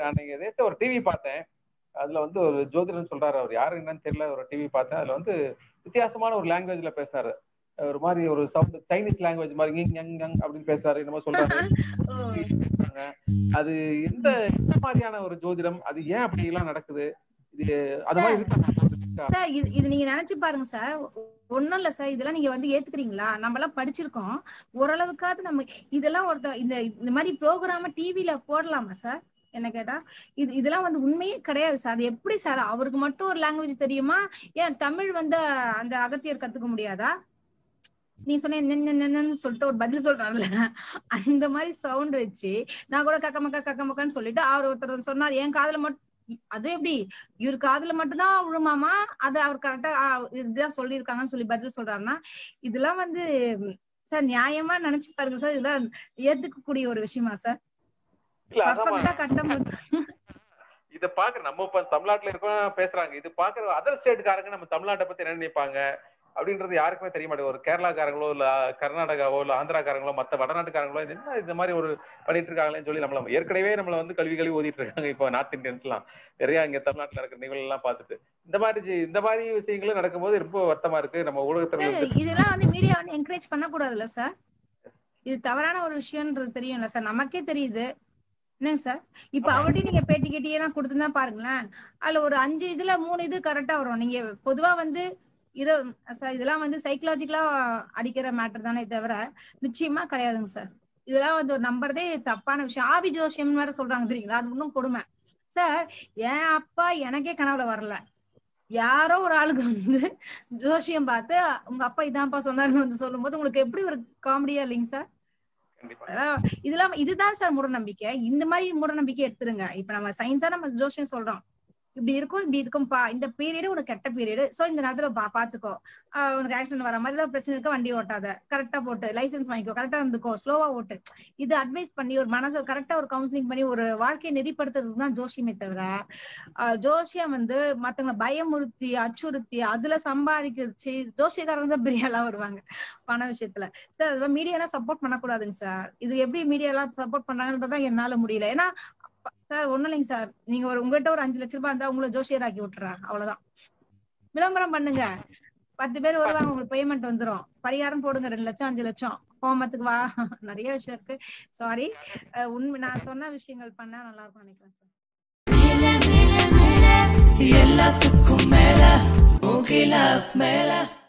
அன்னைக்கு நேத்து ஒரு டிவி பார்த்தேன் அதுல வந்து ஒரு ஜோதிடர் சொல்றாரு அவர் யாரு என்னன்னு தெரியல ஒரு டிவி பார்த்தேன் அதுல வந்து வித்தியாசமான ஒரு லாங்குவேஜ்ல பேசுறாரு ஒரு மாதிரி ஒரு சவுண்ட் சைனீஸ் லாங்குவேஜ் மாதிரி இங் யங் யங் அப்படின்னு பேசுறாரு என்னமோ சொல்றாரு சொல்றாங்க. அது எந்த எந்த மாதிரியான ஒரு ஜோதிடம் அது ஏன் அப்படி எல்லாம் நடக்குது இது அது மாதிரி இருக்கா? சார் இது இது நீங்க நினைச்சு பாருங்க சார் ஒண்ணும் இல்ல சார் இதெல்லாம் நீங்க வந்து ஏத்துக்கிறீங்களா நம்ம எல்லாம் படிச்சிருக்கோம் ஓரளவுக்காவது நம்ம இதெல்லாம் ஒருத்த இந்த இந்த மாதிரி ப்ரோக்ராம டிவில போடலாமா சார் என்ன கேட்டா இது இதெல்லாம் வந்து உண்மையே கிடையாது சார் அது எப்படி சார் அவருக்கு மட்டும் ஒரு லாங்குவேஜ் தெரியுமா ஏன் தமிழ் வந்து அந்த அகத்தியர் கத்துக்க முடியாதா நீ சொன்ன நின்னு நின்னு சொல்லிட்டு ஒரு பதில் சொல்றாருல அந்த மாதிரி சவுண்ட் வச்சு நான் கூட கக்க மக்கா கக்க மக்கான்னு சொல்லிட்டு அவர் ஒருத்தர் சொன்னார் என் காதுல மட்டும் அது எப்படி இவர் காதுல மட்டும்தான் விழுமாமா அது அவர் கரெக்டா இதுதான் சொல்லியிருக்காங்கன்னு சொல்லி பதில் சொல்றாருன்னா இதெல்லாம் வந்து சார் நியாயமா நினைச்சு பாருங்க சார் இதெல்லாம் ஏத்துக்கக்கூடிய ஒரு விஷயமா சார் இல்ல அதான் பர்ஃபெக்டா கட்டம் இத பாக்குற நம்ம இப்ப தமிழ்நாட்டுல இருக்கோம் பேசுறாங்க இது பாக்குற அதர் ஸ்டேட்காரங்க நம்ம தமிழ்நாட்டை பத்தி என்ன நினைப்பாங்க அப்படின்றது யாருக்குமே தெரிய மாட்டேங்குது ஒரு கேரளாக்காரங்களோ இல்ல கர்நாடகாவோ இல்ல ஆந்திராக்காரங்களோ மத்த வடநாட்டுக்காரங்களோ இது என்ன இந்த மாதிரி ஒரு பண்ணிட்டு இருக்காங்களேன்னு சொல்லி நம்மள ஏற்கனவே நம்மள வந்து கல்வி கல்வி ஓதிட்டு இருக்காங்க இப்போ நார்த் இந்தியன்ஸ் எல்லாம் நிறைய இங்க தமிழ்நாட்டுல இருக்கிற நிகழ்வு எல்லாம் பார்த்துட்டு இந்த மாதிரி ஜி- இந்த மாதிரி விஷயங்களும் நடக்கும்போது ரொம்ப வருத்தமா இருக்கு நம்ம ஊடகத்துல சார் இதெல்லாம் வந்து மீடியா வந்து என்கரேஜ் பண்ண கூடாதுல்ல சார் இது தவறான ஒரு விஷயம்ன்றது தெரியும்ல சார் நமக்கே தெரியுது என்னங்க சார் இப்ப அவர்கிட்ட நீங்க பேட்டி கேட்டியெல்லாம் கொடுத்துருந்தா பாருங்களேன் அதுல ஒரு அஞ்சு இதுல மூணு இது கரெக்டா வரும் நீங்க பொதுவா வந்து இது சார் இதெல்லாம் வந்து சைக்கலாஜிக்கலா அடிக்கிற மேட்டர் தானே தவிர நிச்சயமா கிடையாதுங்க சார் இதெல்லாம் வந்து நம்புறதே தப்பான விஷயம் ஆவி ஜோசியம் வேற சொல்றாங்க தெரியுங்களா அது இன்னும் கொடுமை சார் என் அப்பா எனக்கே கனவுல வரல யாரோ ஒரு ஆளுக்கு வந்து ஜோசியம் பார்த்து உங்க அப்பா இதான்ப்பா சொன்னாருன்னு வந்து சொல்லும்போது உங்களுக்கு எப்படி ஒரு காமெடியா இல்லைங்க சார் கண்டிப்பா அதெல்லாம் இதெல்லாம் இதுதான் சார் மூடநம்பிக்கை இந்த மாதிரி மூடநம்பிக்கை எடுத்துருங்க இப்ப நம்ம சயின்ஸா நம்ம ஜோசியம் சொல்றோம் இப்படி இருக்கும் இப்படி இருக்கும்பா இந்த பீரியடு உனக்கு கெட்ட பீரியடு சோ இந்த நேரத்துல பா பாத்துக்கோ ஆஹ் உனக்கு ஆக்சிடென்ட் வர மாதிரி ஏதாவது பிரச்சனை இருக்க வண்டி ஓட்டாத கரெக்டா போட்டு லைசென்ஸ் வாங்கிக்கோ கரெக்டா இருந்துக்கோ ஸ்லோவா ஓட்டு இது அட்வைஸ் பண்ணி ஒரு மனசை கரெக்டா ஒரு கவுன்சிலிங் பண்ணி ஒரு வாழ்க்கையை நெறிப்படுத்துறதுக்கு தான் ஜோசியமே தவிர ஆஹ் ஜோசியம் வந்து மத்தவங்களை பயமுறுத்தி அச்சுறுத்தி அதுல சம்பாதிக்கிறச்சு ஜோசியக்காரங்க தான் பெரிய ஆளா வருவாங்க பண விஷயத்துல சார் அதெல்லாம் மீடியா எல்லாம் சப்போர்ட் பண்ணக்கூடாதுங்க சார் இது எப்படி மீடியா எல்லாம் சப்போர்ட் பண்ணாங்கன்றதான் என்னால முடியல ஏன்னா சார் ஒண்ணும் இல்லைங்க சார் நீங்க ஒரு உங்ககிட்ட ஒரு அஞ்சு லட்ச ரூபாய் இருந்தா உங்களை ஜோசியர் ஆக்கி விட்டுறாங்க அவ்வளவுதான் விளம்பரம் பண்ணுங்க பத்து பேர் வருவாங்க உங்களுக்கு பேமெண்ட் வந்துரும் பரிகாரம் போடுங்க ரெண்டு லட்சம் அஞ்சு லட்சம் ஹோமத்துக்கு வா நிறைய விஷயம் இருக்கு சாரி உண்மை நான் சொன்ன விஷயங்கள் பண்ணா நல்லா இருக்கும் நினைக்கிறேன் சார் எல்லாத்துக்கும் மேல முகில மேல